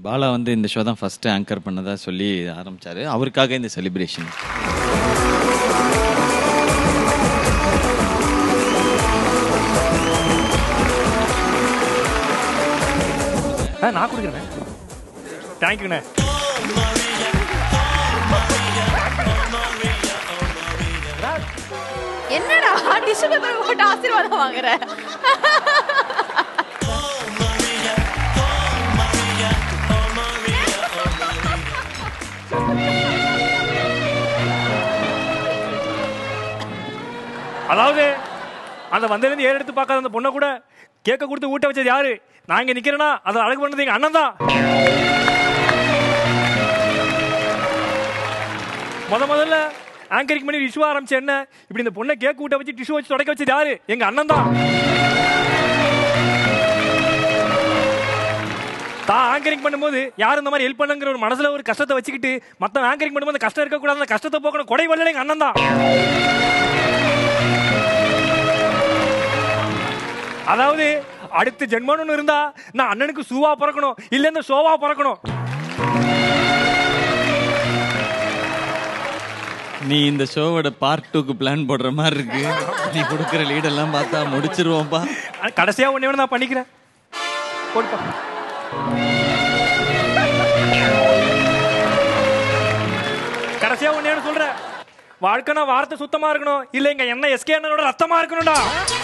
பாலா வந்து இந்த ஷோ தான் ஃபர்ஸ்ட் ஆங்கர் பண்ணதா சொல்லி ஆரம்பிச்சாரு அவருக்காக இந்த செலிப்ரேஷன் ஆ நான் கொடுக்குறேன் தேங்க்யூண்ணே என்னடா டிஷ்யூ பேப்பர் போட்டு ஆசீர்வாதம் வாங்குற அதாவது அந்த வந்ததுலேருந்து ஏறு எடுத்து பார்க்காத அந்த பொண்ணை கூட கேக்க கொடுத்து ஊட்ட வச்சது யாரு நான் இங்க நிக்கிறேன்னா அதை அழகு பண்ணது எங்க அண்ணன் தான் முத முதல்ல ஆங்கரிங் பண்ணி டிஷ்யூ ஆரம்பிச்ச என்ன இப்படி இந்த பொண்ணை கேக் ஊட்ட வச்சு டிஷ்யூ வச்சு தொடக்க வச்சது யாரு எங்க அண்ணன் தான் தான் ஆங்கரிங் பண்ணும்போது யாரும் இந்த மாதிரி ஹெல்ப் பண்ணுங்கிற ஒரு மனசுல ஒரு கஷ்டத்தை வச்சுக்கிட்டு மத்த ஆங்கரிங் பண்ணும்போது அந்த கஷ்டம் இருக்கக்கூடாது அந்த கஷ்டத்தை போக்கணும் கொடை வல்ல எங்க அண்ணன் தான் அதாவது அடுத்த ஜென்மம்னு இருந்தா நான் அண்ணனுக்கு சூவா பிறக்கணும் இல்ல இந்த சோவா பிறக்கணும் நீ இந்த ஷோவோட பார்ட் டூக்கு பிளான் போடுற மாதிரி இருக்கு நீ கொடுக்குற லீடெல்லாம் பார்த்தா முடிச்சிருவோம்ப்பா ஆனா கடைசியா ஒண்ணே ஒண்ணு நான் பண்ணிக்கிறேன் போடுப்பா கடைசியா ஒண்ணே ஒண்ணு சொல்றேன் வாழ்க்கைனா வார்த்தை சுத்தமா இருக்கணும் இல்ல எங்க என்ன எஸ்கே அண்ணனோட ரத்தமா இருக்கணும்டா